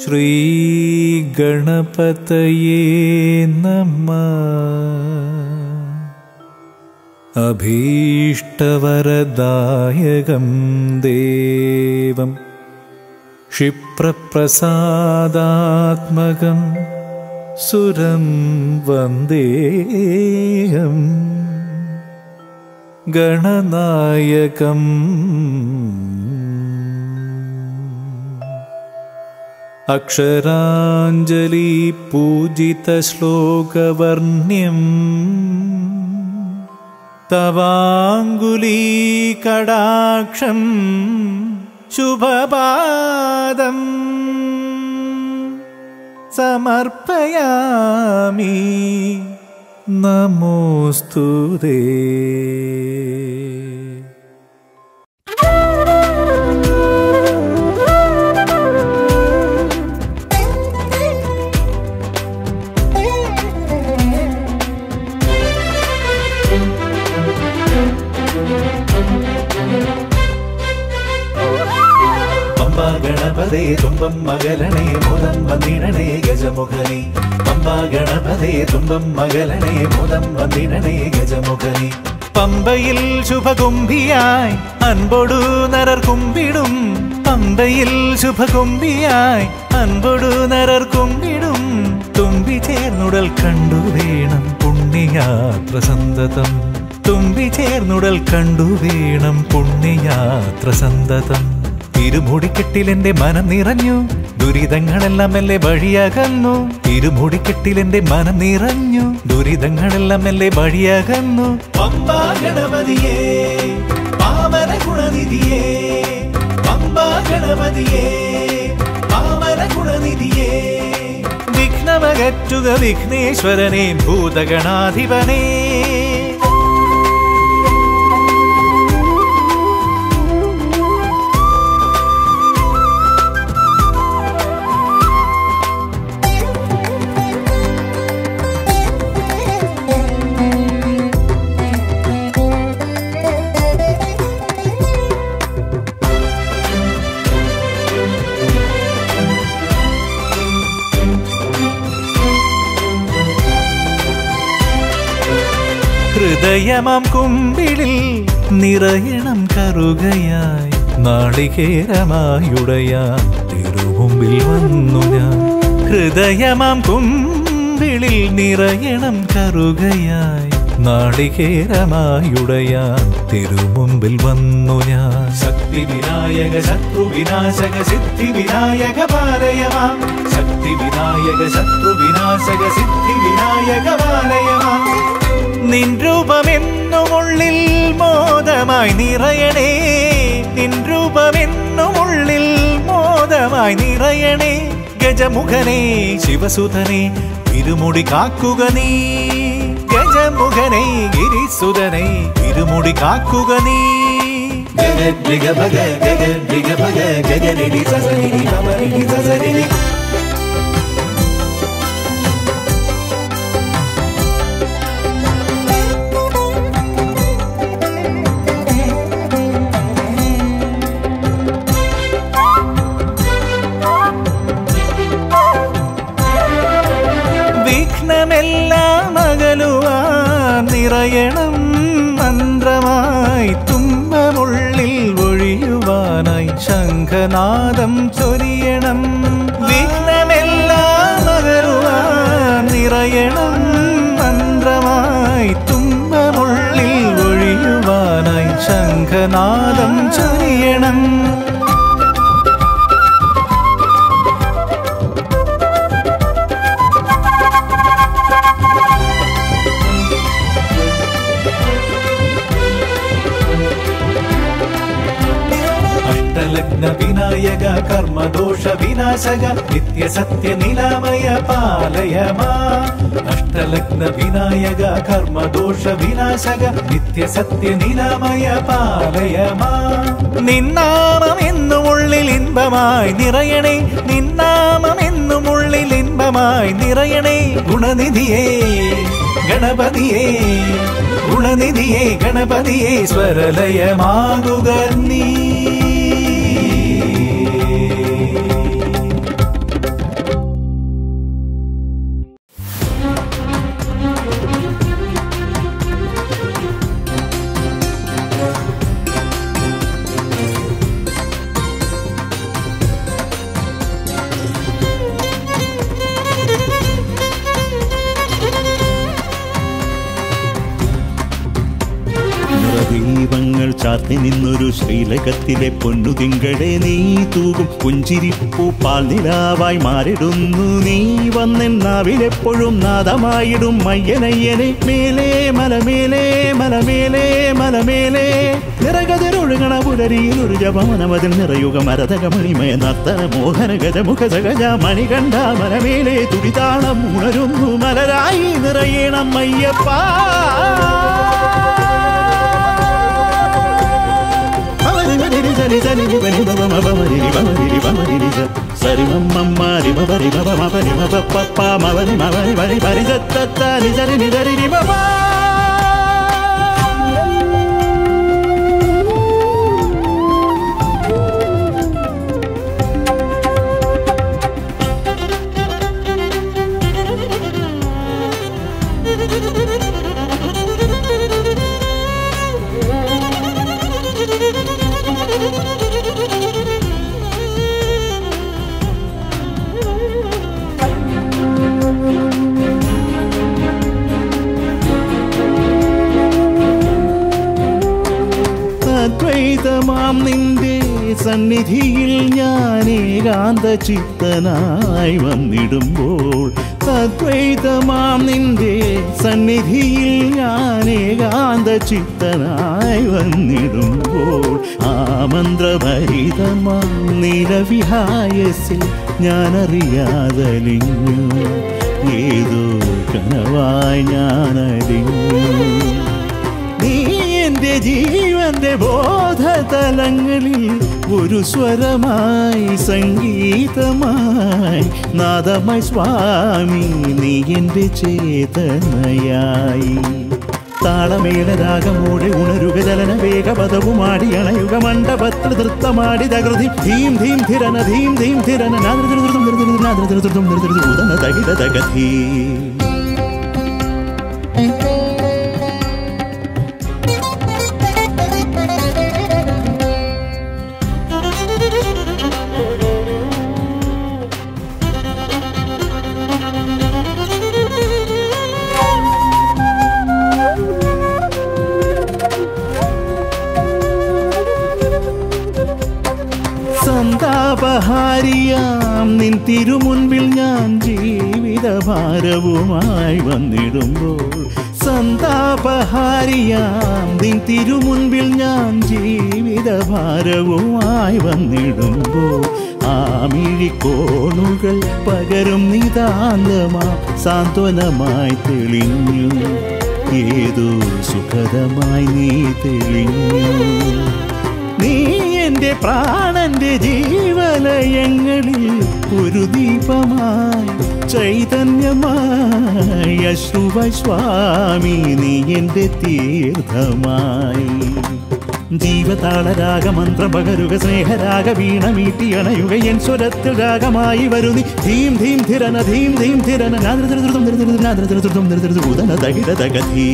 ശ്രീഗണപതയേ നമ അഭീഷ്ടവരദായകം ദേവം ക്ഷിപ്രപ്രസാദാത്മകം സുരം വന്ദേഹം ഗണനായകം അക്ഷരാഞ്ജലി പൂജിതശ്ലോകവർണ്യം തവാങ്കുലീകടാക്ഷം ശുഭപാദം സമർപ്പയാമി നമോസ്തു പമ്പ ഗണപതേ തുമ്പം മകലണേ മുതം വന്നിടണേ ഗജമുഖനി പമ്പ ഗണപതേ തുമ്പം മകലണേ മുതം വന്നിടണേ ഗജമുഖനി പമ്പയിൽ ശുഭകുംഭിയായി അൻപൊടു നരർ കുമ്പിടും പമ്പയിൽ ശുഭകുംഭിയായി അൻപൊടു നരർ കുമ്പിടും തുമ്പി ചേർന്നുടൽ കണ്ടു വേണം പുണ്യയാത്ര സന്തതം തുമ്പി ചേർന്നുടൽ കണ്ടു വേണം പുണ്യയാത്ര സന്തതം ഇരുമുടിക്കെട്ടിലെന്റെ മനം നിറഞ്ഞു ദുരിതങ്ങളെല്ലാം മെല്ലെ വഴിയകന്നു ഇരുമുടിക്കെട്ടിലെന്റെ മനം നിറഞ്ഞു ദുരിതങ്ങളെല്ലാം മെല്ലെ വഴിയകന്നു പമ്പാ ഗണപതിയേ പാവന ഗുണനിധിയേ പമ്പാ ഗണപതിയേ പാവന ഗുണനിധിയേ വിഘ്നമകറ്റുക വിഘ്നേശ്വരനെ ഭൂതഗണാധിപനേ ഹൃദയമം കുമ്പിളിൽ നിറയണം കറുകയായി നാളികേരമായുടയാൻ തിരുമുമ്പിൽ വന്നു ഞാൻ ഹൃദയമം കുമ്പിളിൽ നിറയണം കറുകയായി നാളികേരമായുടയാൻ തിരുമുമ്പിൽ വന്നു ഞാൻ ശക്തി വിനായക ശത്രു വിനാശക സിദ്ധി വിനായക പാലയമാം ശക്തി വിനായക ശത്രു വിനാശക സിദ്ധി വിനായക പാലയമാം നിൻ രൂപമെന്നുമുള്ളിൽ മോദമായി നിറയണേ നിൻ രൂപമെന്നുമുള്ളിൽ മോദമായി നിറയണേ ഗജമുഖനേ ശിവസുധനെ ഇരുമുടി കാക്കുക നീ ഗജമുഖനെ ഗിരിസുധനെ ഇരുമുടി കാക്കുക നീ ഗഗ ഭഗ ഗഗ ഗഗ ഭഗ ഗഗരിടി സസരിടി പമരിടി സസരിടി വിഘ്നമെല്ലാം അകലുവാൻ നിറയണം മന്ത്രമായി തുമ്പമുള്ളിൽ ഒഴിയുവാനായി ശംഖനാദം ചൊരിയണം വിഘ്നമെല്ലാം അകലുവാൻ നിറയണം മന്ത്രമായി തുമ്പമുള്ളിൽ ഒഴിയുവാനായി ശംഖനാദം ചൊരിയണം അഷ്ടലഗ്ന വിനായക കർമ്മദോഷ വിനാശക നിത്യ സത്യ നിലാമയ പാലയമാ അഷ്ടലഗ്ന വിനായക കർമ്മദോഷ വിനാശക നിത്യ സത്യ നിലാമയ പാലയമാ നിന്നാമം എന്നും ഉള്ളിൽ ഇൻപമായി നിറയണേ നിന്നാമം എന്നും ഉള്ളിൽ ഇൻപമായി നിറയണേ ഗുണനിധിയേ ഗണപതിയേ ഗുണനിധിയേ ഗണപതിയേ സ്വരലയമാകുക നീ കാത്തി നിന്നൊരു ശ്രീലകത്തിലെ പൊന്നു തിങ്കളെ നീ തൂകും പുഞ്ചിരിപ്പൂ പാൽ നിലാവായി മാറിടുന്നു നീ വന്നെന്നാവിലെപ്പോഴും നാദമായിടും മയ്യനയ്യനെ മേലേ മലമേലേ മലമേലേ മലമേലേ നിറകതിരൊഴുകണ പുലരിയിൽ ഒരു ജപമനമതിൽ നിറയുക മരതക മണിമയ നർത്തന മോഹന ഗജമുഖ സഹജ മണികണ്ഠ മലമേലെ തുടിതാളം ഉണരുന്നു മലരായി നിറയണം അയ്യപ്പ സരി മമ്മരി മരി മരി പപ്പ മവരി മവരി മരി മരി സത്ത നിസരി നിസരി ബാബാ അദ്വൈതമാം നിന്റെ സന്നിധിയിൽ ഞാൻ ഏകാന്ത ചിത്തനായി വന്നിടുമ്പോൾ അദ്വൈതമാം നിന്റെ സന്നിധിയിൽ ഞാൻ ഏകാന്ത ചിത്തനായി വന്നിടുമ്പോൾ ആ മന്ത്രഭരിതമാം നിലവിഹായസിൽ ഞാനറിയാതലിഞ്ഞു ഏതോ കനവായി ഞാനലിഞ്ഞു നീ എന്റെ ജീവന്റെ ബോധതലങ്ങളിൽ ഒരു സ്വരമായി സംഗീതമായി നാദമായി സ്വാമി നീ എന്റെ ചേതനയായി താളമേള രാഗമോടെ ഉണരുക ജലന വേഗപദവുമാടി അണയുക മണ്ഡപത്തിൽ നൃത്തമാടി തകൃതി ധീം ധീം ധിരന ധീം ധീം ധിരന നാദൃതൃതൃതൃം നൃതൃതൃ നാദൃതൃതൃതൃം നൃതൃതൃ ഉദന തകിട തകധീ സന്താപഹാരിയാം നിൻ തിരുമുൻപിൽ ഞാൻ ജീവിതഭാരവുമായി വന്നിടുമ്പോൾ സന്താപഹാരിയാം നിൻ തിരുമുൻപിൽ ഞാൻ ജീവിതഭാരവുമായി വന്നിടുമ്പോൾ ആമിഴിക്കോണുകൾ പകരും നിതാന്തമാ സാന്ത്വനമായി തെളിഞ്ഞു ഏതോ സുഖതമായി നീ തെളിഞ്ഞു നീ എന്റെ പ്രാണന്റെ ജീവലയങ്ങളിൽ ഒരു ദീപമായി ചൈതന്യമായി അശ്രുവ സ്വാമി നീ എന്റെ തീർത്ഥമായി ജീവതാള രാഗമന്ത്ര പകരുക സ്നേഹരാഗ വീണ മീട്ടി അണയുക എൻ സ്വരത്തിൽ രാഗമായി വരുന്നി ധീം ധീം ധിരന ധീം ധീം ധിരന നാദ്രതൃതൃതം ധൃതൃതൃ നാദ്രതൃതൃതം ധൃതൃതൃ ഉദന തകിട തകധീ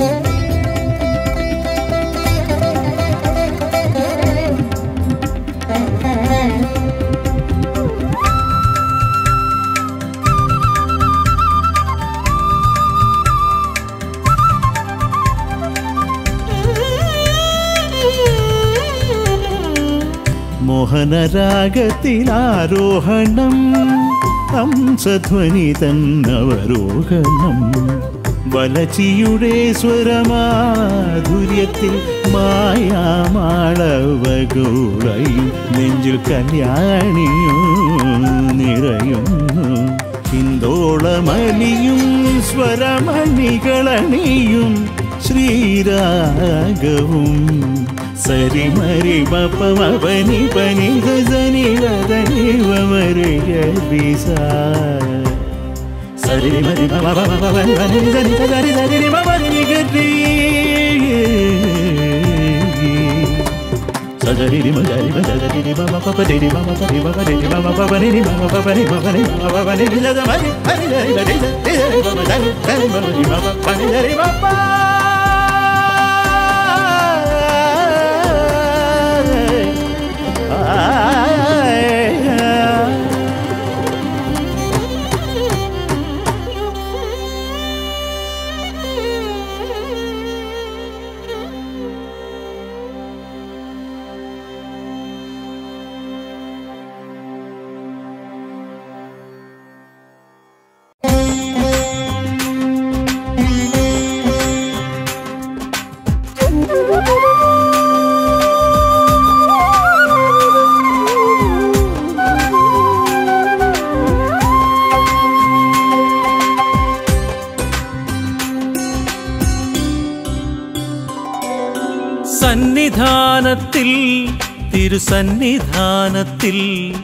മോഹനരാഗത്തിലാരോഹണം ഹംസധ്വനി തന്നവരോഹണം വലച്ചിയുടെ സ്വരമാധുര്യത്തിൽ മായാമാളവകൂടയും നെഞ്ചിൽ കല്യാണിയോ നിറയുന്നു ഹിന്ദോളമലിയും സ്വരമണികളണിയും ശ്രീരാഗവും സരിമരി പനി പനി ഗനി വദനി വമരി സരി മരി പനി സരി സരി സരി മരി ഗരി സജരി മജരി മജരി മമ പപരി മമ പരി മമ രി മമ പപരി മമ പപരി മമ രി മമ പപരി ജദ മരി ഹരി ഹരി ഹരി ഹരി മമ ജരി ഹരി മമ രി മമ പരി ജരി മമ സന്നിധാനത്തിൽ തിരുസന്നിധാനത്തിൽ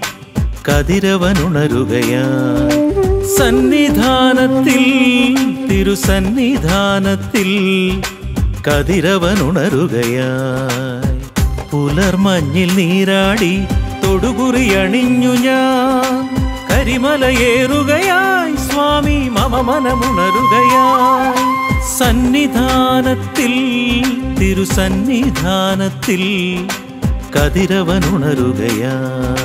കതിരവനുണരുകയായി സന്നിധാനത്തിൽ തിരുസന്നിധാനത്തിൽ കതിരവനുണരുകയായി പുലർമഞ്ഞിൽ നീരാടി തൊടുകുറി അണിഞ്ഞു ഞാൻ കരിമലയേറുകയായി സ്വാമി മമ മനമുണരുകയായി സന്നിധാനത്തിൽ തിരുസന്നിധാനത്തിൽ കതിരവനുണരുകയായി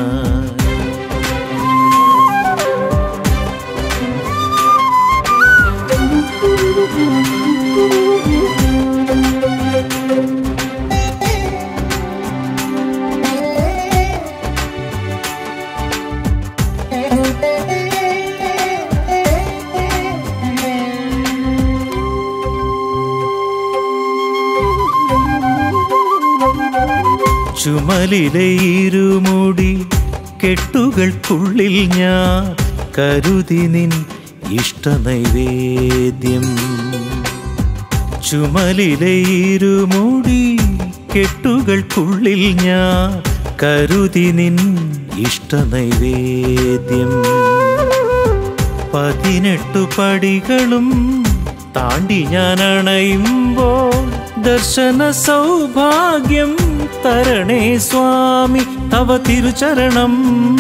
ചുമലിലെ ഇരുമുടി കെട്ടുകൾക്കുള്ളിൽ ഞാൻ കരുതി നിൻ ഇഷ്ടനൈവേദ്യം ചുമലിലെ ഇരുമുടി കെട്ടുകൾക്കുള്ളിൽ ഞാൻ കരുതി നിൻ ഇഷ്ടനൈവേദ്യം പതിനെട്ടു പടികളും താണ്ടി ഞാൻ അണയുമ്പോൾ ദർശന സൗഭാഗ്യം തരണേ സ്വാമി തവ തിരുചരണം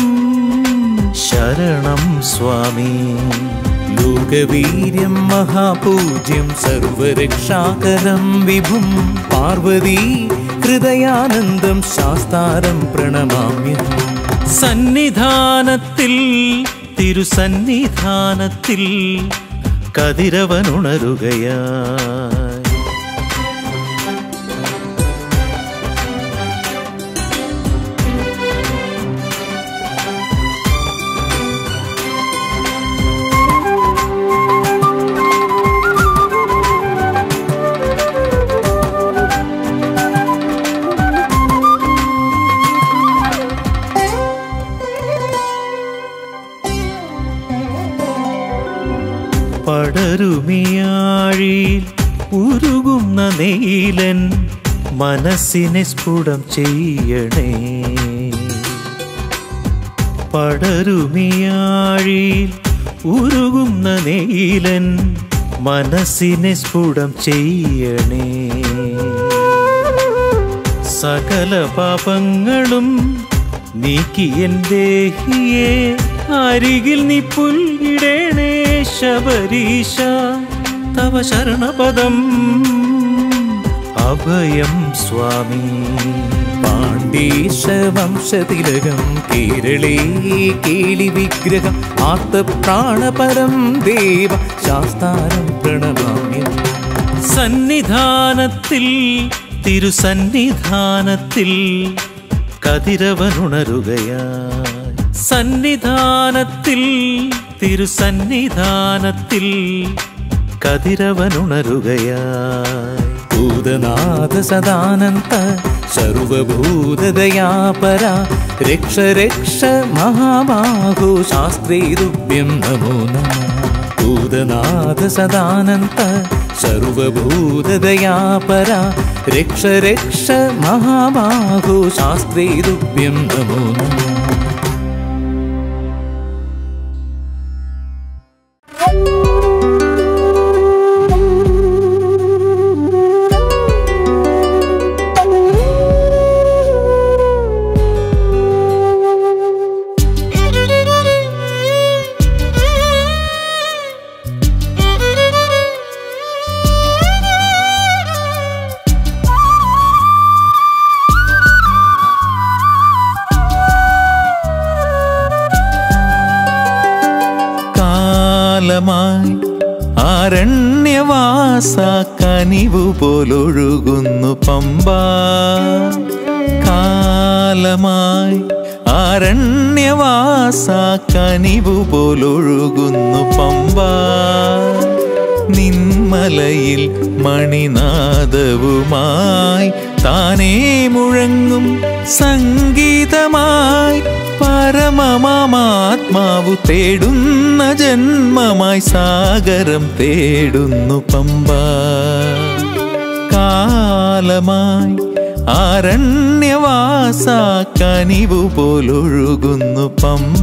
ശരണം സ്വാമി ലോകവീര്യം മഹാപൂജ്യം സർവരക്ഷാകരം വിഭും പാർവതി ഹൃദയാനന്ദം ശാസ്താരം പ്രണമാമ്യം സന്നിധാനത്തിൽ തിരുസന്നിധാനത്തിൽ കതിരവനുണരുകയായി പടരുമിയാഴിയിൽ ഉരുകുന്ന നെയ്ലൻ മനസ്സിനെ സ്ഫുടം ചെയ്യണേ പടരുമിയാഴിയിൽ ഉരുകുന്ന നെയ്ലൻ മനസ്സിനെ സ്ഫുടം ചെയ്യണേ സകല പാപങ്ങളും നീക്കി എൻ ദേഹിയെ അരികിൽ നീ പുൽകിടേണേ ശബരീശ തവ ശരണപദം അഭയം സ്വാമി പാണ്ഡീശ വംശതിലകം കേരളേ കേളി വിഗ്രഹം ആർത്തപ്രാണപരം ദേവ ശാസ്താരം പ്രണമാമ്യം സന്നിധാനത്തിൽ തിരുസന്നിധാനത്തിൽ കതിരവനുണരുകയായി സന്നിധാനത്തിൽ തിരുസന്നിധാനത്തിൽ കതിരവനുണരുകയായി ഭൂതനാഥ സദാനന്ത സർവഭൂതദയാപര രക്ഷ രക്ഷ മഹാബാഹോ ശാസ്ത്രേതുഭ്യം നമോ നമ ഭൂതനാഥ സദാനന്ത സർവഭൂതദയാപര രക്ഷ രക്ഷ മഹാബാഹോ ശാസ്ത്രേതുഭ്യം നമോ നമ കാലമായി ആരണ്യവാസ കനിവു പോലൊഴുകുന്നു പമ്പ കാലമായി ആരണ്യവാസ കനിവു പോലൊഴുകുന്നു പമ്പ നിന്മലയിൽ മണിനാദവുമായി താനേ മുഴങ്ങും സംഗീതമായി പരമമാത്മാവു തേടുന്ന ജന്മമായി സാഗരം തേടുന്നു പമ്പ കാലമായി ആരണ്യവാസ കനിവു പോലൊഴുകുന്നു പമ്പ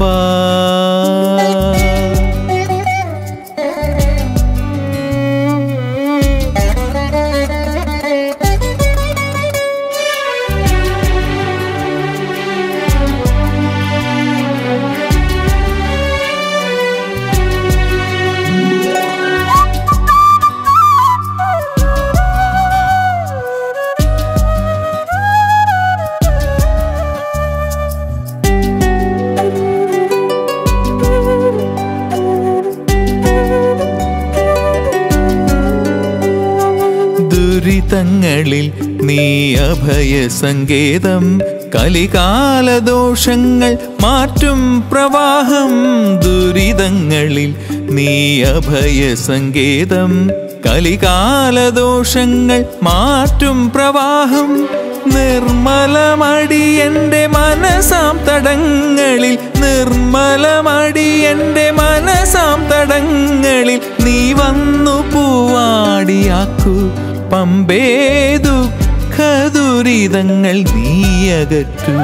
ദുരിതങ്ങളിൽ നീ അഭയ സങ്കേതം കലികാലദോഷങ്ങൾ മാറ്റും പ്രവാഹം ദുരിതങ്ങളിൽ നീ അഭയ സങ്കേതം കലികാലദോഷങ്ങൾ മാറ്റും പ്രവാഹം നിർമ്മലമടി എൻ്റെ മനസാം തടങ്ങളിൽ നിർമ്മലമടി എൻ്റെ മനസാം തടങ്ങളിൽ നീ വന്നു പൂവാടിയാക്കൂ പമ്പേ ദുഃഖ ദുരിതങ്ങൾ നീയകറ്റു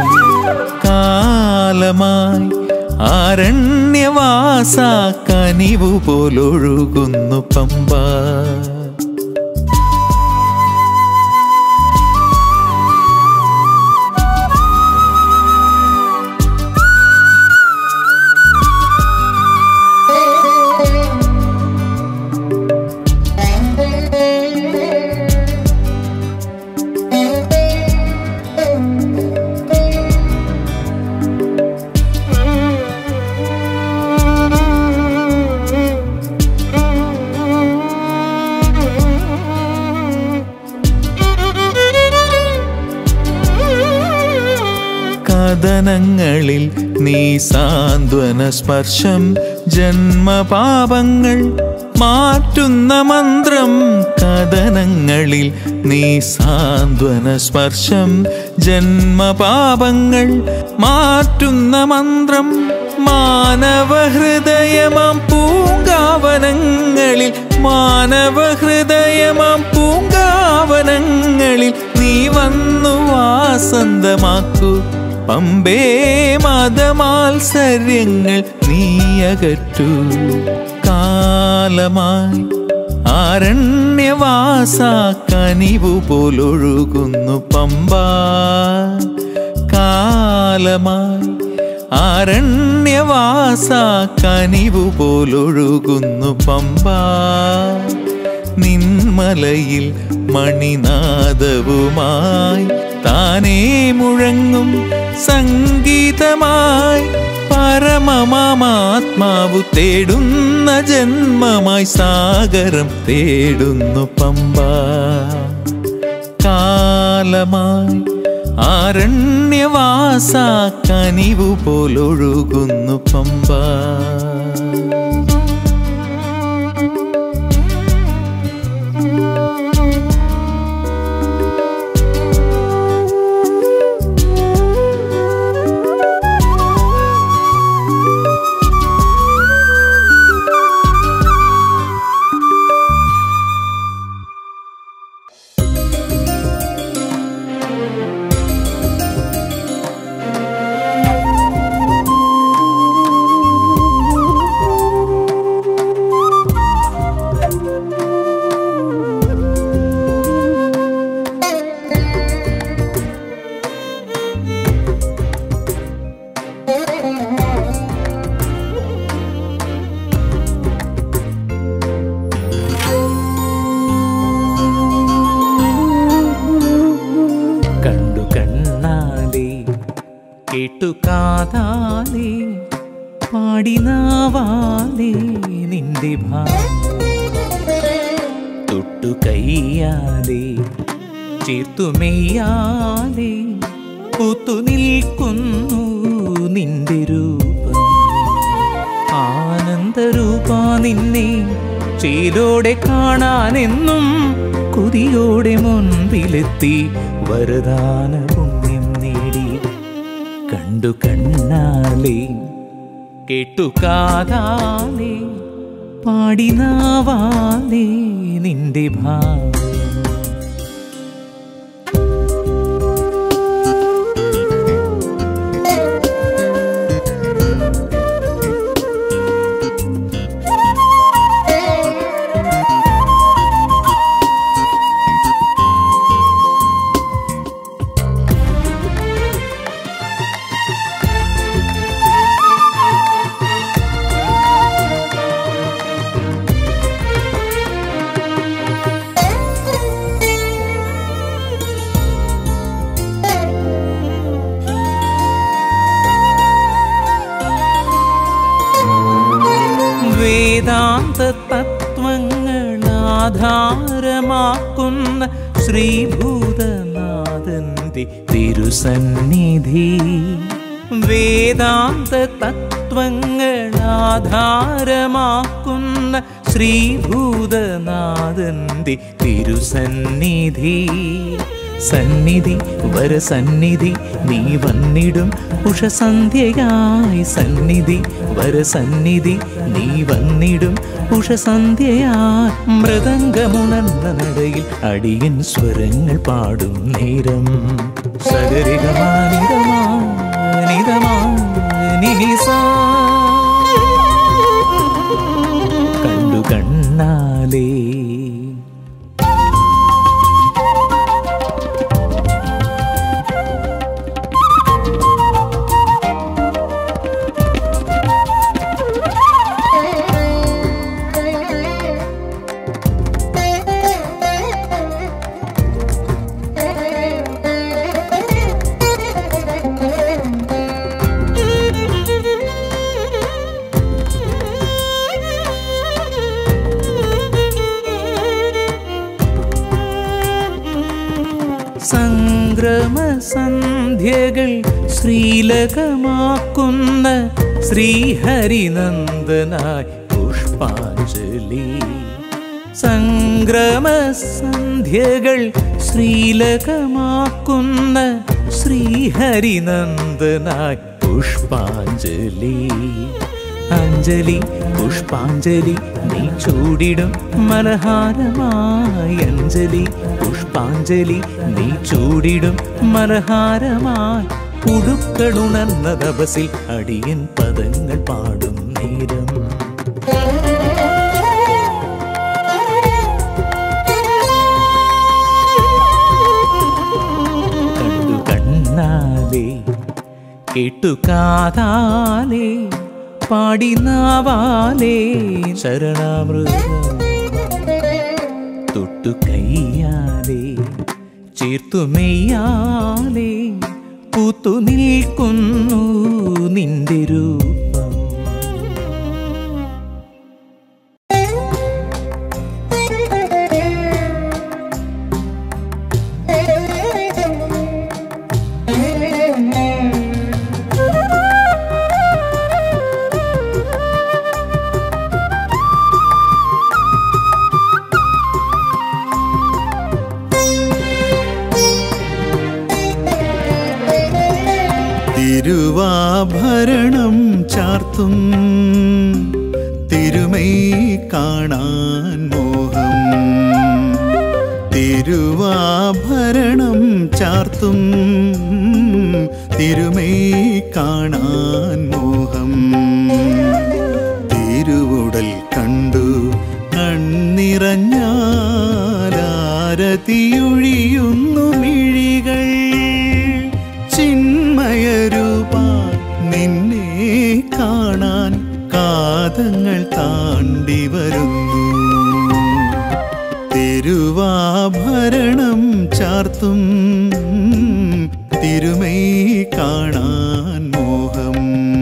കാലമായി ആരണ്യവാസ കനിവു പോലൊഴുകുന്നു പമ്പ കഥനങ്ങളിൽ നീ സാന്ത്വന സ്പർശം ജന്മപാപങ്ങൾ മാറ്റുന്ന മന്ത്രം കഥനങ്ങളിൽ നീ സാന്ത്വന സ്പർശം ജന്മപാപങ്ങൾ മാറ്റുന്ന മന്ത്രം മാനവ ഹൃദയമാം പൂങ്കാവനങ്ങളിൽ മാനവ ഹൃദയമാം പൂങ്കാവനങ്ങളിൽ നീ വന്നു വാസന്തമാക്കൂ പമ്പേ മതമാത്സര്യങ്ങൾ നീയകറ്റു കാലമായി ആരണ്യവാസ കനിവു പോലൊഴുകുന്നു പമ്പ കാലമായി ആരണ്യവാസ കനിവു പോലൊഴുകുന്നു പമ്പ നിന്മലയിൽ മണിനാദവുമായി താനേ മുഴങ്ങും സംഗീതമായി പരമമാത്മാവു തേടുന്ന ജന്മമായി സാഗരം തേടുന്നു പമ്പ കാലമായി ആരണ്യവാസ കനിവു പോലൊഴുകുന്നു പമ്പ കണ്ടു കണ്ണാലേ കേട്ടു കാതാലേ പാടി നാവാലേ നിന്റെ ഭാ തൊട്ടു കയ്യാലേ ചേർത്തു മെയ്യാലേ പൂത്തു നിൽക്കുന്നു നിന്റെ രൂപം ആനന്ദരൂപ നിന്നെ ചേലോടെ കാണാനെന്നും കൊതിയോടെ മുൻപിലെത്തി വരദാന പുണ്യം നേടി കണ്ടു കണ്ണാലേ കേട്ടു കാതാലേ പാടി നാവാലേ നിന്റെ ഭാവം വേദാന്ത തത്വങ്ങൾ ആധാരമാക്കുന്ന ശ്രീഭൂതനാഥന്റെ തിരുസന്നിധി വേദാന്ത തത്വങ്ങൾ ആധാരമാക്കുന്ന ശ്രീഭൂതനാഥന്റെ തിരുസന്നിധി സന്നിധി വരസന്നിധി നീ വന്നിടും ഉഷസന്ധ്യയായി സന്നിധി വരസന്നിധി നീ വന്നിടും ഉഷസന്ധ്യയായി മൃദംഗമുണർന്ന നടയിൽ അടിയൻ സ്വരങ്ങൾ പാടും നേരം സഗരികമാനിതമാ നിതമാ നിനിസാ കണ്ടു കണ്ണാലേ സംക്രമ സന്ധ്യകൾ ശ്രീലകമാക്കുന്ന ശ്രീഹരിനന്ദനായി പുഷ്പാഞ്ജലി സംക്രമ സന്ധ്യകൾ ശ്രീലകമാക്കുന്ന ശ്രീഹരിനന്ദനായി പുഷ്പാഞ്ജലി അഞ്ജലി പുഷ്പാഞ്ജലി നീ ചൂടിടും മലഹാരമായി അഞ്ജലി പുഷ്പാഞ്ജലി നീ ചൂടിടും മലഹാരമായി ഉടുക്കളുണർന്ന തപസിൽ അടിയൻ പദങ്ങൾ പാടും നേരം കണ്ടു കണ്ണാലേ കേട്ടു കാതാലേ പാടി നാവാലേ ശരണാമൃതം തൊട്ടു കയ്യാലേ ചേർത്തു മെയ്യാലേ പൂത്തു നിൽക്കുന്നു നിന്റെ രൂപം തിരുവാഭരണം ചാർത്തും തിരുമൈ കാണാൻ മോഹം തിരുവാഭരണം ചാർത്തും തിരുമൈ കാണാൻ മോഹം തിരുവുടൽ കണ്ടു കണ്ണിറഞ്ഞാലാരതിയൊഴിയുന്നു മിഴികൾ ചിന്മയരൂപ നിന്നെ കാണാൻ കാതങ്ങൾ താണ്ടി വരുന്നു തിരുവാഭരണം ചാർത്തും തിരുമൈ കാണാൻ മോഹം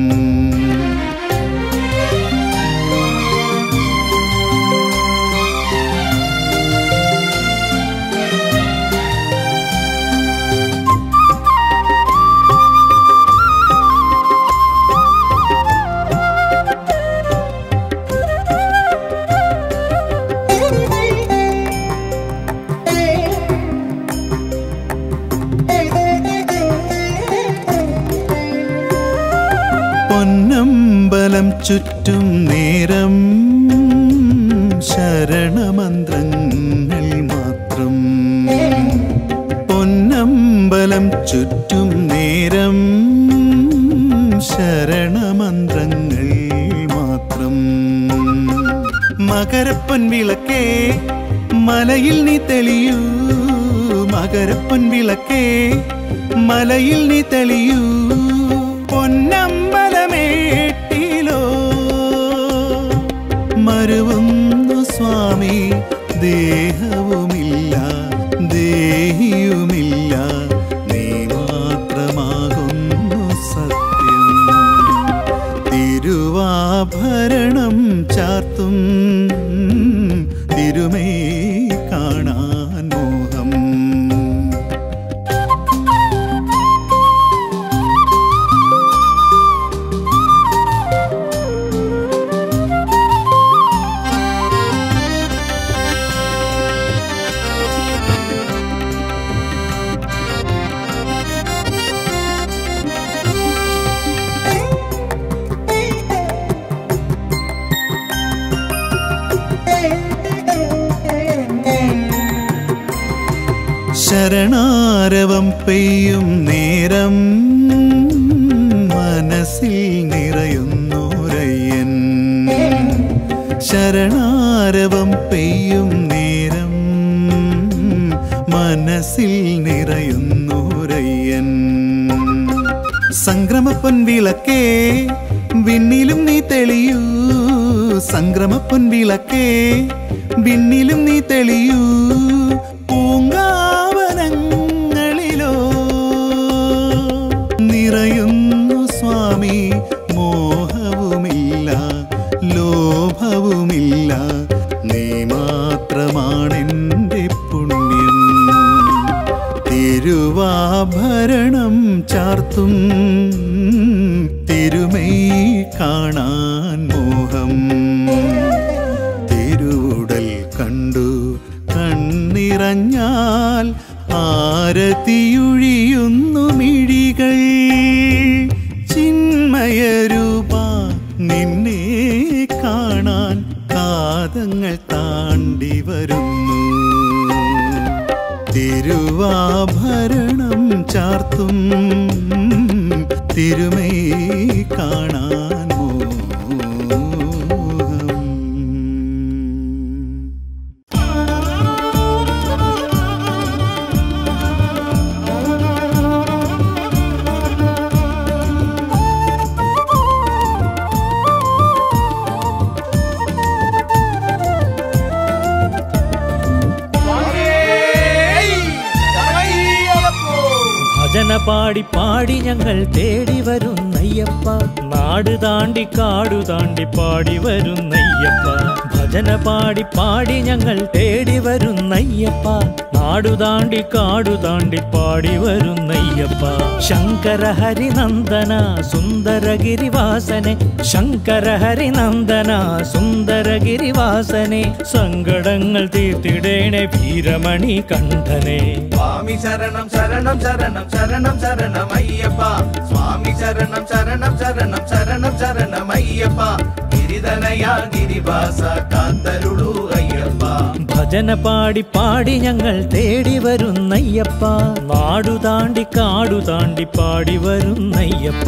പൊന്നമ്പലം ചുറ്റും നേരം ശരണമന്ത്രങ്ങൾ മാത്രം പൊന്നമ്പലം ചുറ്റും നേരം ശരണമന്ത്രങ്ങൾ മാത്രം മകരപ്പൻ വിളക്കേ മലയിൽ നീ തെളിയൂ മകരപ്പൻ വിളക്കേ മലയിൽ നീ തെളിയൂ പൊന്നമ്പലമേട്ടിലോ മരുവുന്നു സ്വാമി ദേഹവുമില്ല ദേഹിയുമില്ല നീ മാത്രമാകുന്നു സത്യം തിരുവാഭരണം ശരണാരവം ചാർത്തും തിരുമേ കാണാൻ മോഹം ശരണാരവം പെയ്യും നേരം മനസ്സിൽ നിറയുന്നൂരയ്യൻ ശരണാരവം പെയ്യും നേരം മനസ്സിൽ നിറയുന്നൂരയ്യൻ സംക്രമപ്പൊൻ വിളക്കേ വിണ്ണിലും നീ തെളിയൂ സംക്രമപ്പൊൻ വിളക്കേ വിണ്ണിലും നീ തെളിയൂ പൂങ്കാവനങ്ങളിലോ നിറയുന്നു സ്വാമി മോഹവുമില്ല ലോഭവുമില്ല നീ മാത്രമാണെൻ്റെ പുണ്യം തിരുവാഭരണം ചാർത്തും തിരുമൈ കാണാൻ മോഹം തിരുവുടൽ കണ്ടു കണ്ണിറഞ്ഞാൽ ആരതിയൊഴിയുന്നു മിഴികൾ ചിന്മയരൂപ നിന്നെ കാണാൻ കാതങ്ങൾ താണ്ടി വരുന്നു തിരുവാഭരണം ചാർത്തും തിരുമൈ കാണാൻ മോഹം ഭജന പാടി പാടി ഞങ്ങൾ തേടി വരുന്നയ്യപ്പ നാട് താണ്ടി കാടു താണ്ടി പാടി വരുന്നയ്യപ്പ ഭജന പാടി പാടി ഞങ്ങൾ തേടി വരുന്നയ്യപ്പ നാടു താണ്ടി കാടു താണ്ടി പാടി വരുന്നയ്യപ്പ ശങ്കര ഹരിനന്ദന സുന്ദരഗിരിവാസനെ ശങ്കര ഹരിനന്ദന സുന്ദരഗിരിവാസനെ സങ്കടങ്ങൾ തീർത്തിടേണേ വീരമണി കണ്ഠനെ സ്വാമി ശരണം ശരണം ശരണം ശരണം ശരണം അയ്യപ്പ സ്വാമി ശരണം ശരണം ശരണം ശരണം ശരണം അയ്യപ്പ ഗിരിധനയ ഗിരിവാസ കാത്തരുളു അയ്യപ്പ ഭജന പാടി പാടി ഞങ്ങൾ തേടി വരുന്നയ്യപ്പ നാടു താണ്ടി കാടു താണ്ടി പാടി വരുന്നയ്യപ്പ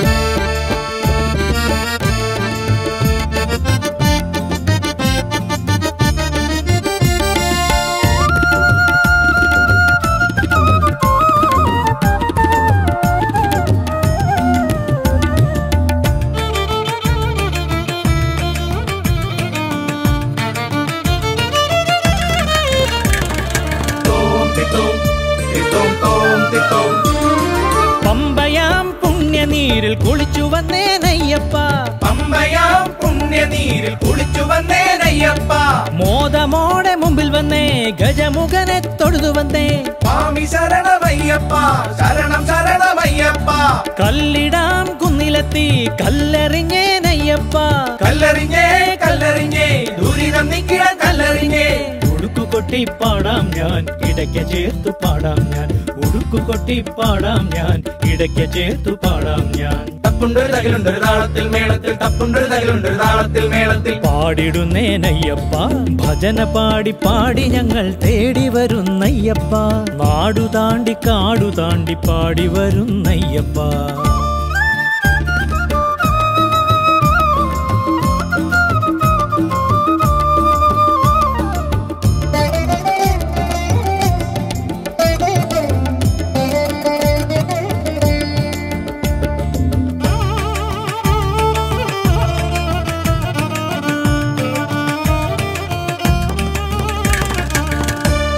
തോം തിത്തോം തിത്തോം തോം തിത്തോം പമ്പയാം പുണ്യനീരിൽ കുളിച്ചു വന്നേനയ്യപ്പ പമ്പയാം പുണ്യനീരിൽ കുളിച്ചു വന്നേനയ്യപ്പ മോദമോടെ മുമ്പിൽ വന്നേ ഗജമുഖനെ തൊഴുതു വന്നേ സ്വാമി ശരണമയ്യപ്പ ശരണം ശരണമയ്യപ്പ കല്ലിടാം കുന്നിലെത്തി കല്ലെറിഞ്ഞേനയ്യപ്പ കല്ലെറിഞ്ഞേ കല്ലെറിഞ്ഞേ ദുരിതം നിക്കിട കല്ലെറിഞ്ഞേ ഉടുക്കു കൊട്ടി പാടാം ഞാൻ ഇടയ്ക്ക് ചേർത്തു പാടാം ഞാൻ ഉടുക്കു കൊട്ടി പാടാം ഞാൻ ഇടയ്ക്ക് ചേർത്തു പാടാം ഞാൻ തപ്പുണ്ടൊരു തകിലുണ്ടൊരു താളത്തിൽ മേളത്തിൽ തപ്പുണ്ടൊരു തകിലുണ്ടൊരു താളത്തിൽ മേളത്തിൽ പാടിടുന്നേനയ്യപ്പ ഭജന പാടി പാടി ഞങ്ങൾ തേടി വരുന്നയ്യപ്പ നാടു താണ്ടി കാടു താണ്ടി പാടി വരുന്നയ്യപ്പ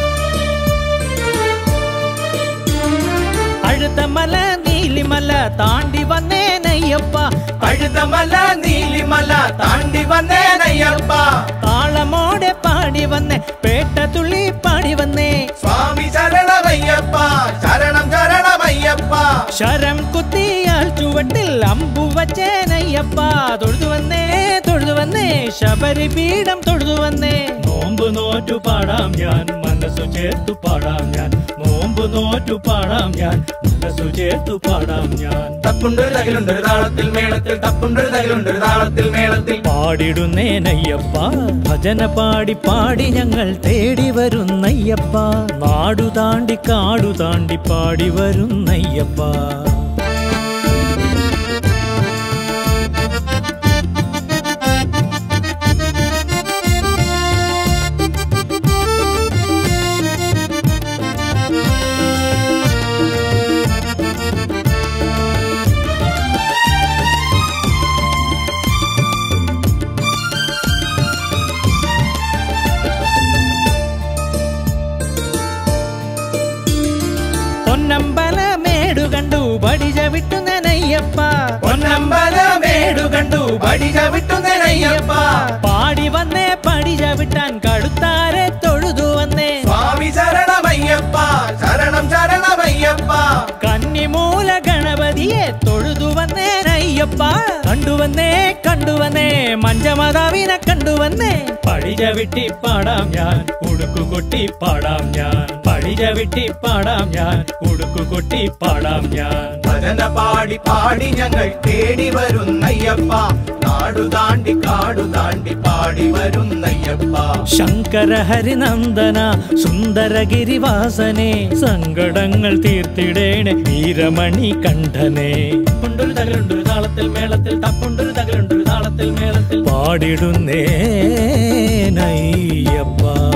അഴുത്തമല നീലിമല താ കഴുതമല നീലിമല താണ്ടി വന്നേനയ്യപ്പ താളമോടെ പാടി വന്നേ പേട്ട തുള്ളി പാടി വന്നേ സ്വാമി ശരണമയ്യപ്പ ശരണം ശരണമയ്യപ്പ ശരം കുത്തിയാൽ ചുവട്ടിൽ അമ്പു വച്ചേനയ്യപ്പ തൊഴുതു വന്നേ തൊഴുതു വന്നേ ശബരി പീഠം തൊഴുതു വന്നേ നോമ്പ് നോറ്റു പാടാം ഞാൻ മനസ്സു ചേർത്തു പാടാം ഞാൻ നോമ്പ് നോറ്റു പാടാം ഞാൻ മനസ്സു ചേർത്തു പാടാം ഞാൻ തപ്പുണ്ടൊരു തകിലുണ്ടൊരു താളത്തിൽ മേളത്തിൽ തപ്പുണ്ടൊരു തകിലുണ്ടൊരു താളത്തിൽ മേളത്തിൽ പാടിടുന്നേനയ്യപ്പ ഭജന പാടി പാടി ഞങ്ങൾ തേടി വരുന്നയ്യപ്പ നാടു താണ്ടി കാടു താണ്ടി പാടി വരുന്നയ്യപ്പ പൊന്നമ്പല മേടു കണ്ടു പഠിച്ച വിട്ടു നനയ്യപ്പ പൊന്നമ്പല മേടു കണ്ടു പടിക വിട്ടുന്നേനയ്യപ്പ പാടി വന്നേ പഠിച്ച വിട്ടാൻ കടുത്താരെ തൊഴുതു വന്നേ സ്വാമി ശരണമയ്യപ്പ ശരണം ശരണമയ്യപ്പ കന്നിമൂല ഗണപതിയെ തൊഴുതു വന്നേ അയ്യപ്പ കണ്ടുവന്നേ കണ്ടുവന്നേ മഞ്ചമാതാവിനെ കണ്ടുവന്നേ പടിജ വിട്ടി പാടാം ഞാൻ ഉടുക്കു കൊട്ടി പാടാം ഞാൻ പടിജ വിട്ടി പാടാം ഞാൻ ഉടുക്കു കൊട്ടി പാടാം ഞാൻ ഭജന പാടി പാടി ഞങ്ങൾ തേടി വരുന്നയ്യപ്പ നാടു താണ്ടി കാടു താണ്ടി പാടി വരുന്നയ്യപ്പ ശങ്കര ഹരിനന്ദന സുന്ദരഗിരിവാസനെ സങ്കടങ്ങൾ തീർത്തിടേണേ വീരമണി കണ്ഠനെ ഉണ്ടൊരു തകലുണ്ടൊരു താളത്തിൽ മേളത്തിൽ തപ്പുണ്ടൊരു തകലുണ്ടൊരു താളത്തിൽ മേളത്തിൽ പാടിടുന്നേ നയ്യപ്പ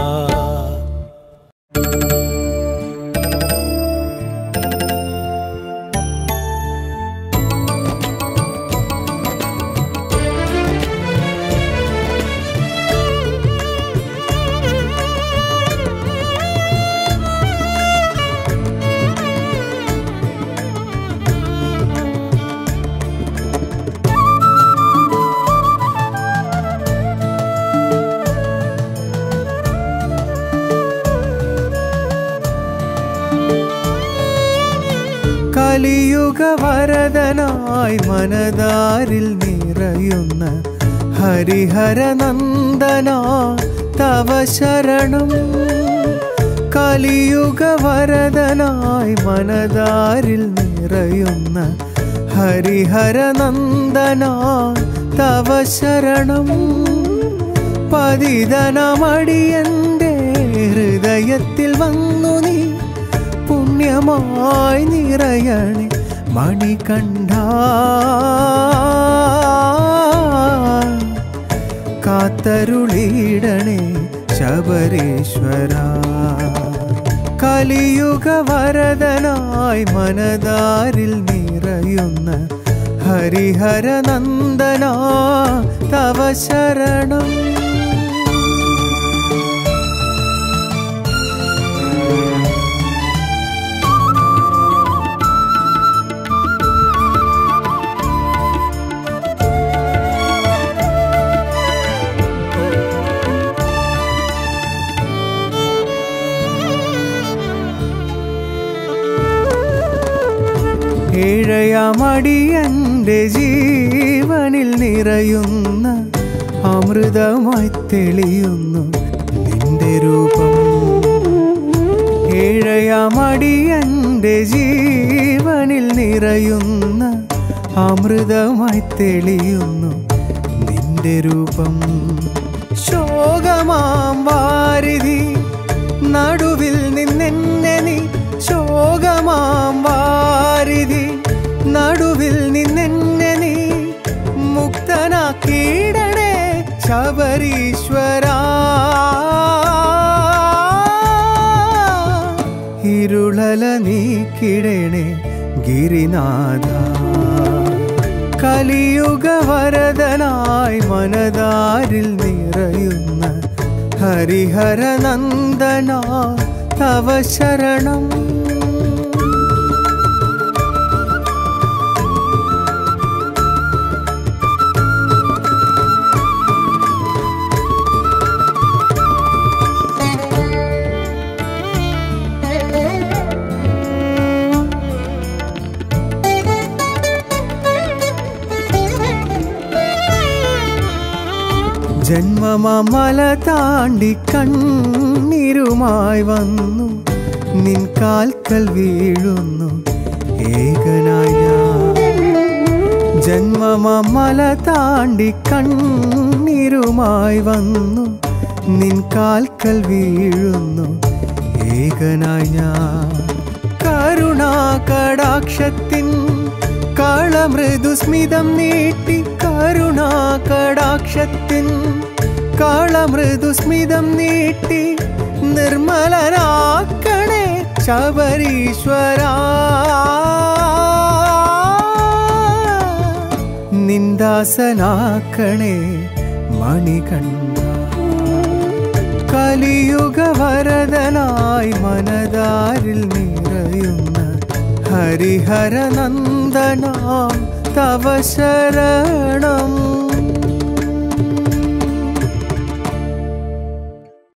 കലിയുഗ വരദനായി മനതാരിൽ നിറയുന്ന ഹരിഹരനന്ദന തവ ശരണം കലിയുഗ വരദനായി മനതാരിൽ നിറയുന്ന ഹരിഹരനന്ദന തവ ശരണം പതിതനമടിയന്റെ ഹൃദയത്തിൽ വന്നു നീ പുണ്യമായി നിറയണേ മണികണ്ഠ കാത്തരുളിടണേ ശബരീശ്വര കലിയുഗ വരദനായി മനതാരിൽ നിറയുന്ന ഹരിഹരനന്ദന തവ ശരണം ഏഴയമടിയന്റെ ജീവനിൽ നിറയുന്ന അമൃതമായി തെളിയുന്നു നിന്റെ രൂപം ഏഴയമടിയന്റെ ജീവനിൽ നിറയുന്ന അമൃതമായി തെളിയുന്നു നിന്റെ രൂപം ശോകമാം വാരിധി നടുവിൽ നിന്നെന്നെ നീ ശോകമാം വാരിധി നടുവിൽ നിന്നെന്നെ നീ മുക്തനാക്കിയിടണേ ശബരീശ്വര ഇരുളല നീക്കിടണേ ഗിരിനാഥ കലിയുഗ വരദനായി മനതാരിൽ നിറയുന്ന ഹരിഹരനന്ദന തവ ശരണം ജന്മമല താണ്ടി കണ്ണീരുമായി വന്നു നിൻ കാൽക്കൽ വീഴുന്നു ഏകനായ ഞാൻ. ജന്മമല താണ്ടി കണ്ണീരുമായി വന്നു നിൻ കാൽക്കൽ വീഴുന്നു ഏകനായി ഞാൻ കരുണാകടാക്ഷത്തിൻ കാളമൃദുസ്മിതം നീട്ടി കരുണാകടാക്ഷത്തിൻ കാളമൃദുസ്മിതം നീട്ടി നിർമ്മലനാക്കണേ ശബരീശ്വരാ നിന്ദാസനാക്കണേ മണികണ്ഠ കലിയുഗ വരദനായി മനതാരിൽ നിറയുന്ന ഹരിഹരനന്ദനാം തവ ശരണം